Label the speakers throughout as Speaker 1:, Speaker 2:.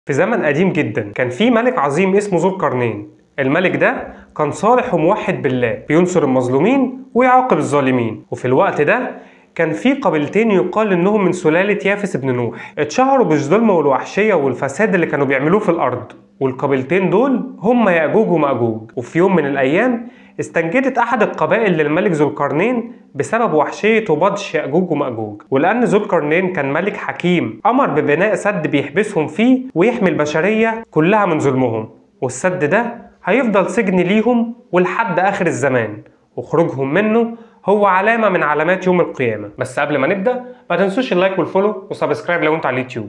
Speaker 1: في زمن قديم جدا كان في ملك عظيم اسمه ذو القرنين الملك ده كان صالح وموحد بالله بينصر المظلومين ويعاقب الظالمين وفي الوقت ده كان في قبيلتين يقال انهم من سلالة يافس ابن نوح اتشهروا بالظلم والوحشية والفساد اللي كانوا بيعملوه في الارض والقبيلتين دول هم يأجوج ومأجوج وفي يوم من الايام استنجدت احد القبائل للملك ذو القرنين بسبب وحشية وبطش يأجوج ومأجوج ولأن ذو القرنين كان ملك حكيم أمر ببناء سد بيحبسهم فيه ويحمي البشرية كلها من ظلمهم والسد ده هيفضل سجن ليهم ولحد آخر الزمان وخروجهم منه هو علامة من علامات يوم القيامة بس قبل ما نبدأ ما تنسوش اللايك والفولو وسبسكرايب لو انتوا على اليوتيوب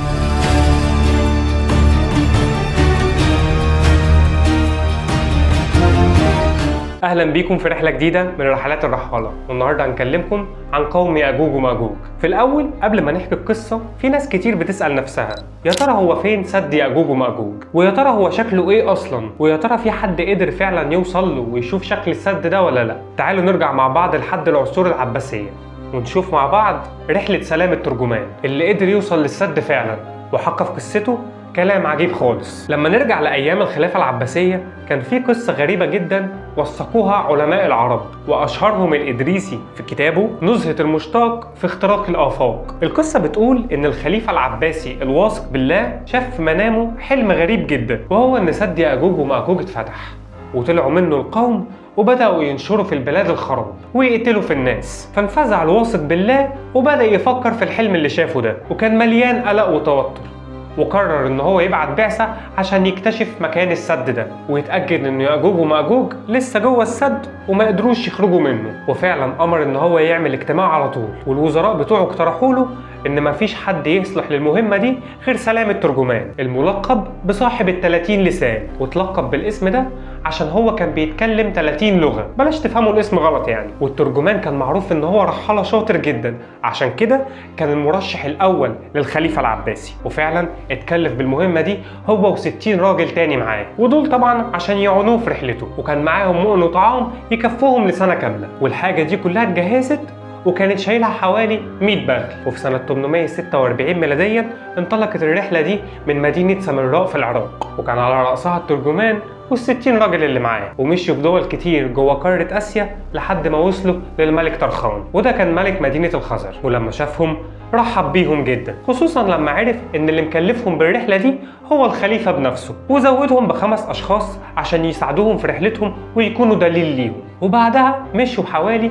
Speaker 1: اهلا بيكم في رحله جديده من رحلات الرحاله والنهارده هنكلمكم عن قوم ياجوج وماجوج في الاول قبل ما نحكي القصه في ناس كتير بتسال نفسها يا ترى هو فين سد ياجوج وماجوج ويا ترى هو شكله ايه اصلا ويا ترى في حد قدر فعلا يوصل له ويشوف شكل السد ده ولا لا تعالوا نرجع مع بعض لحد العصور العباسيه ونشوف مع بعض رحله سلام الترجمان اللي قدر يوصل للسد فعلا وحقق في قصته كلام عجيب خالص لما نرجع لأيام الخلافة العباسية كان في قصة غريبة جدا وثقوها علماء العرب وأشهرهم الإدريسي في كتابه نزهة المشتاق في اختراق الآفاق القصة بتقول إن الخليفة العباسي الواثق بالله شاف في منامه حلم غريب جدا وهو إن سد يأجوج ومأجوج اتفتح وطلعوا منه القوم وبدأوا ينشروا في البلاد الخراب ويقتلوا في الناس فانفزع الواثق بالله وبدأ يفكر في الحلم اللي شافه ده وكان مليان قلق وتوتر وقرر ان هو يبعت بعثة عشان يكتشف مكان السد ده ويتأكد ان يأجوج ومأجوج لسه جوه السد وما قدروش يخرجوا منه وفعلا امر ان هو يعمل اجتماع على طول والوزراء بتوعه اقترحوا له ان مفيش حد يصلح للمهمة دي غير سلام الترجمان الملقب بصاحب ال 30 لسان وتلقب بالاسم ده عشان هو كان بيتكلم 30 لغة بلاش تفهموا الاسم غلط يعني والترجمان كان معروف ان هو رحالة شاطر جدا عشان كده كان المرشح الاول للخليفة العباسي وفعلا اتكلف بالمهمة دي هو و60 راجل تاني معاه ودول طبعا عشان يعونوه في رحلته وكان معاهم مؤن وطعام يكفوهم لسنة كاملة والحاجة دي كلها اتجهزت وكانت شايلها حوالي 100 بغل وفي سنة 846 ميلاديا انطلقت الرحلة دي من مدينة سامراء في العراق وكان على رأسها الترجمان والستين راجل اللي معاه ومشوا في دول كتير جوه قارة آسيا لحد ما وصلوا للملك طرخان وده كان ملك مدينة الخزر ولما شافهم رحب بيهم جدا خصوصا لما عرف ان اللي مكلفهم بالرحلة دي هو الخليفة بنفسه وزودهم بخمس اشخاص عشان يساعدوهم في رحلتهم ويكونوا دليل ليهم وبعدها مشوا حوالي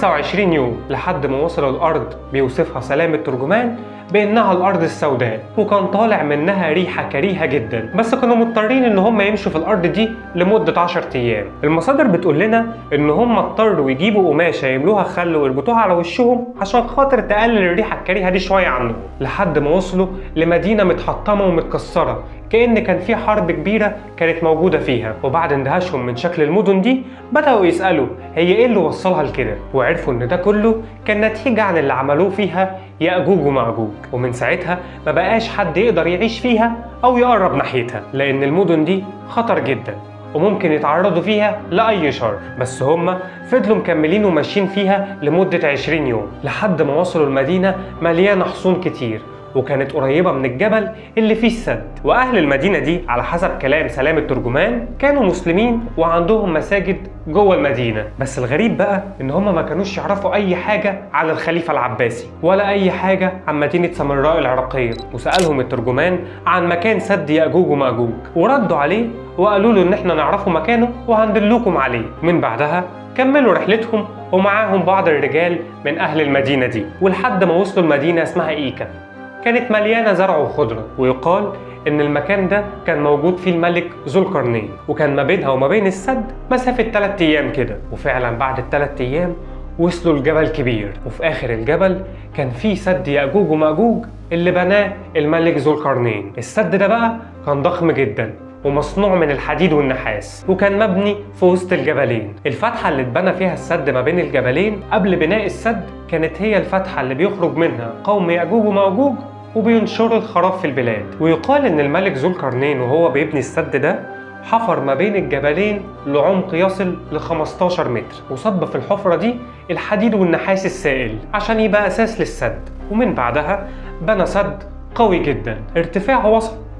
Speaker 1: 25 يوم لحد ما وصلوا الارض بيوصفها سلام الترجمان بانها الارض السوداء وكان طالع منها ريحه كريهه جدا بس كانوا مضطرين ان هم يمشوا في الارض دي لمده 10 ايام المصادر بتقول لنا ان هم اضطروا يجيبوا قماشه يملوها خل ويربطوها على وشهم عشان خاطر تقلل الريحه الكريهه دي شويه عنهم لحد ما وصلوا لمدينه متحطمه ومتكسره كأن كان في حرب كبيرة كانت موجودة فيها وبعد اندهاشهم من شكل المدن دي بدأوا يسألوا هي ايه اللي وصلها لكده وعرفوا ان ده كله كان نتيجة عن اللي عملوه فيها يأجوج ومأجوج ومن ساعتها ما بقاش حد يقدر يعيش فيها أو يقرب ناحيتها لأن المدن دي خطر جدا وممكن يتعرضوا فيها لأي شر بس هما فضلوا مكملين وماشيين فيها لمدة 20 يوم لحد ما وصلوا المدينة مليانة حصون كتير وكانت قريبة من الجبل اللي فيه السد وأهل المدينة دي على حسب كلام سلام الترجمان كانوا مسلمين وعندهم مساجد جوه المدينة بس الغريب بقى إن هم ما كانوش يعرفوا أي حاجة عن الخليفة العباسي ولا أي حاجة عن مدينة سامراء العراقية وسألهم الترجمان عن مكان سد يأجوج ومأجوج وردوا عليه وقالوا له إن إحنا نعرفوا مكانه وهندلكم عليه من بعدها كملوا رحلتهم ومعاهم بعض الرجال من أهل المدينة دي ولحد ما وصلوا المدينة اسمها إيكا كانت مليانة زرع وخضرة ويقال إن المكان ده كان موجود فيه الملك ذو القرنين وكان ما بينها وما بين السد مسافة 3 أيام كده وفعلا بعد الثلاث أيام وصلوا لجبل كبير وفي آخر الجبل كان فيه سد يأجوج ومأجوج اللي بناه الملك ذو القرنين السد ده بقى كان ضخم جدا ومصنوع من الحديد والنحاس وكان مبني في وسط الجبلين الفتحة اللي اتبنى فيها السد ما بين الجبلين قبل بناء السد كانت هي الفتحة اللي بيخرج منها قوم يأجوج ومأجوج وبينشروا الخراب في البلاد ويقال ان الملك ذو القرنين وهو بيبني السد ده حفر ما بين الجبلين لعمق يصل ل 15 متر وصب في الحفرة دي الحديد والنحاس السائل عشان يبقى أساس للسد ومن بعدها بنى سد قوي جدا ارتفاعه وصل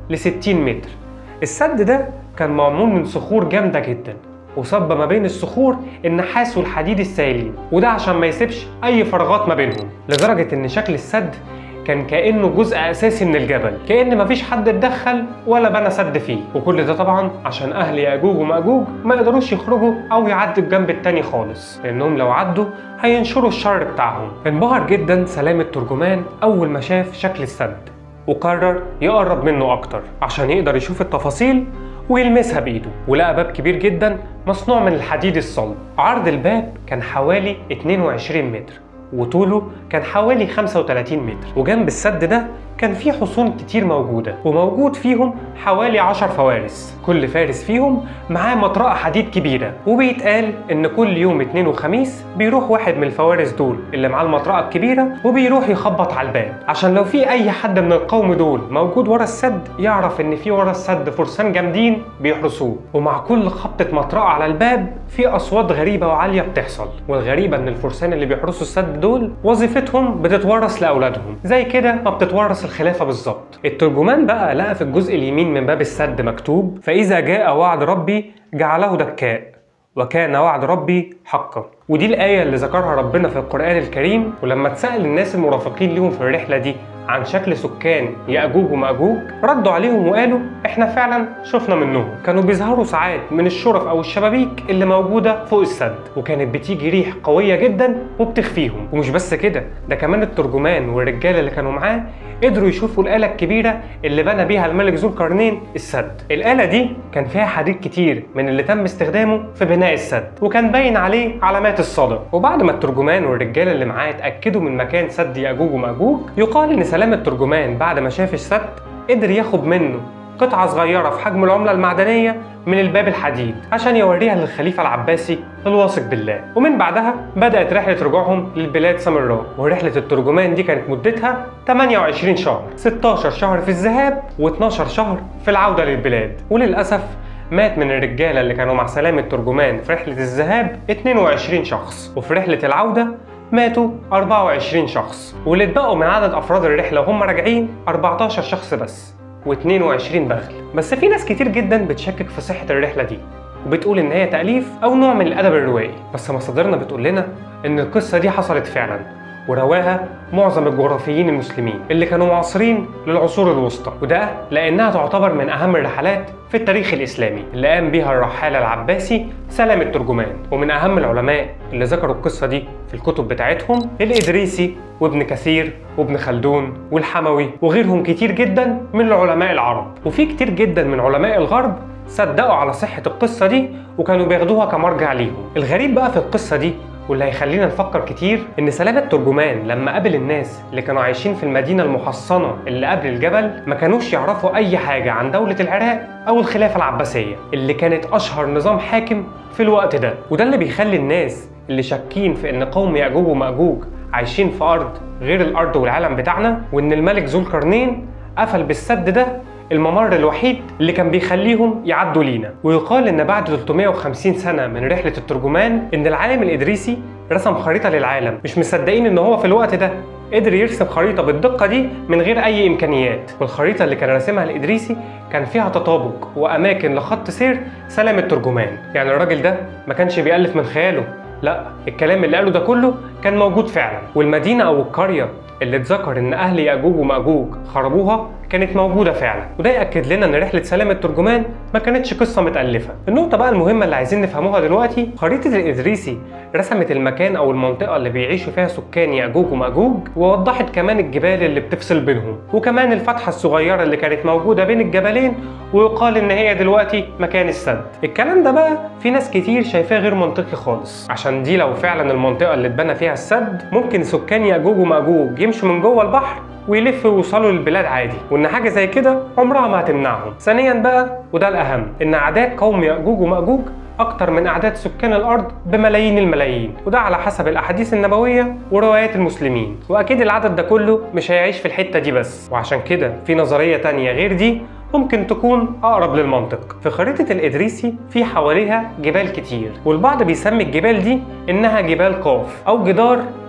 Speaker 1: ل 60 متر السد ده كان معمول من صخور جامدة جدا وصب ما بين الصخور النحاس والحديد السائلين وده عشان ما يسيبش أي فراغات ما بينهم لدرجة إن شكل السد كان كأنه جزء أساسي من الجبل كأن مفيش حد اتدخل ولا بنى سد فيه وكل ده طبعا عشان أهل يأجوج ومأجوج ما يقدروش يخرجوا أو يعدوا الجنب التاني خالص لأنهم لو عدوا هينشروا الشر بتاعهم انبهر جدا سلام الترجمان أول ما شاف شكل السد وقرر يقرب منه أكتر عشان يقدر يشوف التفاصيل ويلمسها بإيده ولقى باب كبير جدا مصنوع من الحديد الصلب عرض الباب كان حوالي 22 متر وطوله كان حوالي 35 متر وجنب السد ده كان في حصون كتير موجودة وموجود فيهم حوالي 10 فوارس كل فارس فيهم معاه مطرقة حديد كبيرة وبيتقال إن كل يوم اتنين وخميس بيروح واحد من الفوارس دول اللي معاه المطرقة الكبيرة وبيروح يخبط على الباب عشان لو في أي حد من القوم دول موجود ورا السد يعرف إن في ورا السد فرسان جامدين بيحرسوه ومع كل خبطة مطرقة على الباب في أصوات غريبة وعالية بتحصل والغريبة إن الفرسان اللي بيحرسوا السد دول وظيفتهم بتتورث لأولادهم زي كده ما بتتورث الخلافة بالظبط الترجمان بقى لقى في الجزء اليمين من باب السد مكتوب فإذا جاء وعد ربي جعله دكاء وكان وعد ربي حقا ودي الآية اللي ذكرها ربنا في القرآن الكريم ولما اتسأل الناس المرافقين ليهم في الرحلة دي عن شكل سكان يأجوج ومأجوج ردوا عليهم وقالوا احنا فعلا شفنا منهم كانوا بيظهروا ساعات من الشرف او الشبابيك اللي موجودة فوق السد وكانت بتيجي ريح قوية جدا وبتخفيهم ومش بس كده ده كمان الترجمان والرجالة اللي كانوا معاه قدروا يشوفوا الآلة الكبيرة اللي بنى بيها الملك ذو القرنين السد الآلة دي كان فيها حديد كتير من اللي تم استخدامه في بناء السد وكان باين عليه علامات الصدى وبعد ما الترجمان والرجالة اللي معاه اتأكدوا من مكان سد يأجوج ومأجوج يقال إن سلام الترجمان بعد ما شاف السد قدر ياخد منه قطعة صغيرة في حجم العملة المعدنية من الباب الحديد عشان يوريها للخليفة العباسي الواثق بالله ومن بعدها بدأت رحلة رجوعهم للبلاد سامراء ورحلة الترجمان دي كانت مدتها 28 شهر 16 شهر في الذهاب و12 شهر في العودة للبلاد وللأسف مات من الرجالة اللي كانوا مع سلام الترجمان في رحلة الذهاب 22 شخص وفي رحلة العودة ماتوا 24 شخص واللي اتبقوا من عدد أفراد الرحلة وهم راجعين 14 شخص بس و22 بغل بس في ناس كتير جدا بتشكك في صحة الرحلة دي وبتقول إن هي تأليف أو نوع من الأدب الروائي بس مصادرنا بتقول لنا إن القصة دي حصلت فعلا ورواها معظم الجغرافيين المسلمين اللي كانوا معاصرين للعصور الوسطى وده لأنها تعتبر من أهم الرحلات في التاريخ الإسلامي اللي قام بيها الرحال العباسي سلام الترجمان ومن أهم العلماء اللي ذكروا القصة دي في الكتب بتاعتهم الإدريسي وابن كثير وابن خلدون والحموي وغيرهم كتير جدا من العلماء العرب وفي كتير جدا من علماء الغرب صدقوا على صحة القصة دي وكانوا بياخدوها كمرجع ليهم الغريب بقى في القصة دي واللي هيخلينا نفكر كتير ان سلام الترجمان لما قابل الناس اللي كانوا عايشين في المدينه المحصنه اللي قبل الجبل ما كانوش يعرفوا اي حاجه عن دوله العراق او الخلافه العباسيه اللي كانت اشهر نظام حاكم في الوقت ده وده اللي بيخلي الناس اللي شاكين في ان قوم ياجوج وماجوج عايشين في ارض غير الارض والعالم بتاعنا وان الملك ذو القرنين قفل بالسد ده الممر الوحيد اللي كان بيخليهم يعدوا لينا ويقال ان بعد 350 سنه من رحله الترجمان ان العالم الادريسي رسم خريطه للعالم مش مصدقين ان هو في الوقت ده قدر يرسم خريطه بالدقه دي من غير اي امكانيات والخريطه اللي كان راسمها الادريسي كان فيها تطابق واماكن لخط سير سلام الترجمان يعني الراجل ده ما كانش بيالف من خياله لا الكلام اللي قاله ده كله كان موجود فعلا والمدينه او القريه اللي اتذكر ان اهل ياجوج وماجوج خربوها كانت موجوده فعلا وده ياكد لنا ان رحله سلام الترجمان ما كانتش قصه متالفه النقطه بقى المهمه اللي عايزين نفهموها دلوقتي خريطه الادريسي رسمت المكان او المنطقه اللي بيعيشوا فيها سكان ياجوج وماجوج ووضحت كمان الجبال اللي بتفصل بينهم وكمان الفتحه الصغيره اللي كانت موجوده بين الجبلين ويقال ان هي دلوقتي مكان السد الكلام ده بقى في ناس كتير شايفاه غير منطقي خالص عشان دي لو فعلا المنطقه اللي اتبنى فيها السد ممكن سكان ياجوج وماجوج يمشوا من جوه البحر ويلفوا ويوصلوا للبلاد عادي وان حاجه زي كده عمرها ما هتمنعهم ثانيا بقى وده الاهم ان اعداد قوم ياجوج وماجوج اكتر من اعداد سكان الارض بملايين الملايين وده على حسب الاحاديث النبويه وروايات المسلمين واكيد العدد ده كله مش هيعيش في الحته دي بس وعشان كده في نظريه تانية غير دي ممكن تكون أقرب للمنطق في خريطة الإدريسي في حواليها جبال كتير والبعض بيسمي الجبال دي إنها جبال قاف أو جدار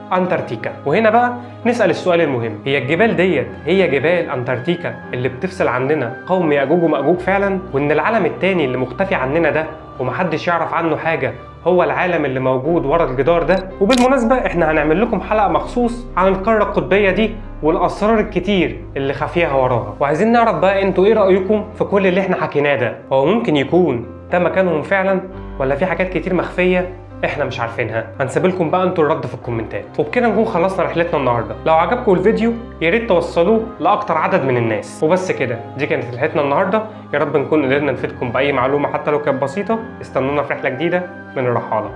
Speaker 1: انتاركتيكا وهنا بقى نسال السؤال المهم هي الجبال ديت هي جبال انتاركتيكا اللي بتفصل عننا قوم ياجوج وماجوج فعلا وان العالم التاني اللي مختفي عننا ده ومحدش يعرف عنه حاجه هو العالم اللي موجود ورا الجدار ده وبالمناسبه احنا هنعمل لكم حلقه مخصوص عن القاره القطبيه دي والاسرار الكتير اللي خفيها وراها وعايزين نعرف بقى انتوا ايه رايكم في كل اللي احنا حكيناه ده هو ممكن يكون ده مكانهم فعلا ولا في حاجات كتير مخفيه احنا مش عارفينها هنسيب لكم بقى انتوا الرد في الكومنتات وبكده نكون خلصنا رحلتنا النهارده لو عجبكم الفيديو يا ريت توصلوه لاكتر عدد من الناس وبس كده دي كانت رحلتنا النهارده يا رب نكون قدرنا نفيدكم باي معلومه حتى لو كانت بسيطه استنونا في رحله جديده من الرحاله